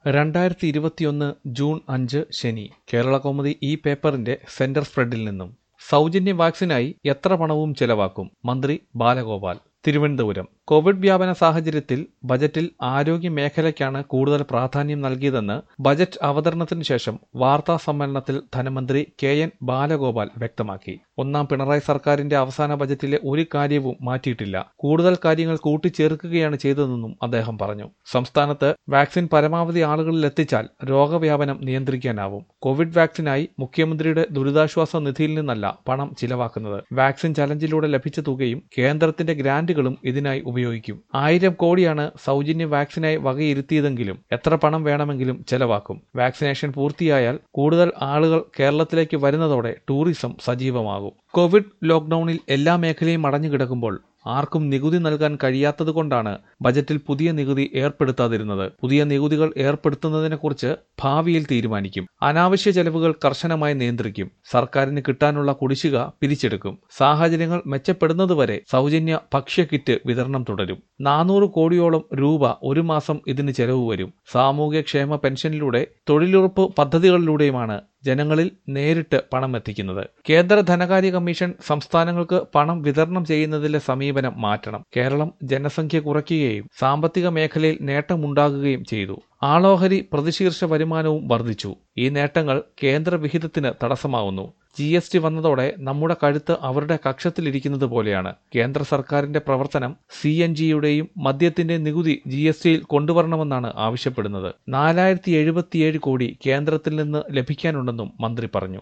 രണ്ടായിരത്തി ഇരുപത്തിയൊന്ന് ജൂൺ അഞ്ച് ശനി കേരള കൗമുദി ഈ പേപ്പറിന്റെ സെന്റർ സ്പ്രെഡിൽ നിന്നും സൗജന്യ വാക്സിനായി എത്ര പണവും ചെലവാക്കും മന്ത്രി ബാലഗോപാൽ തിരുവനന്തപുരം കോവിഡ് വ്യാപന സാഹചര്യത്തിൽ ബജറ്റിൽ ആരോഗ്യ മേഖലയ്ക്കാണ് കൂടുതൽ പ്രാധാന്യം നൽകിയതെന്ന് ബജറ്റ് അവതരണത്തിന് ശേഷം വാർത്താ സമ്മേളനത്തിൽ ധനമന്ത്രി കെ എൻ ബാലഗോപാൽ വ്യക്തമാക്കി ഒന്നാം പിണറായി സർക്കാരിന്റെ അവസാന ബജറ്റിലെ ഒരു കാര്യവും മാറ്റിയിട്ടില്ല കൂടുതൽ കാര്യങ്ങൾ കൂട്ടിച്ചേർക്കുകയാണ് ചെയ്തതെന്നും അദ്ദേഹം പറഞ്ഞു സംസ്ഥാനത്ത് വാക്സിൻ പരമാവധി ആളുകളിൽ എത്തിച്ചാൽ രോഗവ്യാപനം നിയന്ത്രിക്കാനാവും കോവിഡ് വാക്സിനായി മുഖ്യമന്ത്രിയുടെ ദുരിതാശ്വാസ നിധിയിൽ നിന്നല്ല പണം ചിലവാക്കുന്നത് വാക്സിൻ ചലഞ്ചിലൂടെ ലഭിച്ച തുകയും കേന്ദ്രത്തിന്റെ ഗ്രാന്റുകളും ഇതിനായി ഉപയോഗിക്കും ആയിരം കോടിയാണ് സൗജന്യ വാക്സിനായി വകയിരുത്തിയതെങ്കിലും എത്ര പണം വേണമെങ്കിലും ചെലവാക്കും വാക്സിനേഷൻ പൂർത്തിയായാൽ കൂടുതൽ ആളുകൾ കേരളത്തിലേക്ക് വരുന്നതോടെ ടൂറിസം സജീവമാകും കോവിഡ് ലോക്ഡൌണിൽ എല്ലാ മേഖലയും അടഞ്ഞുകിടക്കുമ്പോൾ ആർക്കും നികുതി നൽകാൻ കഴിയാത്തതുകൊണ്ടാണ് ബജറ്റിൽ പുതിയ നികുതി ഏർപ്പെടുത്താതിരുന്നത് പുതിയ നികുതികൾ ഏർപ്പെടുത്തുന്നതിനെക്കുറിച്ച് ഭാവിയിൽ തീരുമാനിക്കും അനാവശ്യ ചെലവുകൾ കർശനമായി നിയന്ത്രിക്കും സർക്കാരിന് കിട്ടാനുള്ള കുടിശ്ശിക പിരിച്ചെടുക്കും സാഹചര്യങ്ങൾ മെച്ചപ്പെടുന്നതുവരെ സൗജന്യ ഭക്ഷ്യ കിറ്റ് വിതരണം തുടരും നാനൂറ് കോടിയോളം രൂപ ഒരു മാസം ഇതിന് ചെലവ് വരും സാമൂഹ്യക്ഷേമ പെൻഷനിലൂടെ തൊഴിലുറപ്പ് പദ്ധതികളിലൂടെയുമാണ് ജനങ്ങളിൽ നേരിട്ട് പണം എത്തിക്കുന്നത് കേന്ദ്ര ധനകാര്യ കമ്മീഷൻ സംസ്ഥാനങ്ങൾക്ക് പണം വിതരണം ചെയ്യുന്നതിലെ സമീപനം മാറ്റണം കേരളം ജനസംഖ്യ കുറയ്ക്കുകയും സാമ്പത്തിക മേഖലയിൽ നേട്ടമുണ്ടാകുകയും ചെയ്തു ആളോഹരി പ്രതിശീർഷ വരുമാനവും വർദ്ധിച്ചു ഈ നേട്ടങ്ങൾ കേന്ദ്ര വിഹിതത്തിന് തടസ്സമാവുന്നു ജി എസ് ടി വന്നതോടെ നമ്മുടെ കഴുത്ത് അവരുടെ കക്ഷത്തിലിരിക്കുന്നത് പോലെയാണ് കേന്ദ്ര സർക്കാരിന്റെ പ്രവർത്തനം സി എൻ ജിയുടെയും മദ്യത്തിന്റെ നികുതി ജി എസ് ടിയിൽ കൊണ്ടുവരണമെന്നാണ് ആവശ്യപ്പെടുന്നത് നാലായിരത്തി എഴുപത്തിയേഴ് കോടി കേന്ദ്രത്തിൽ നിന്ന് ലഭിക്കാനുണ്ടെന്നും മന്ത്രി പറഞ്ഞു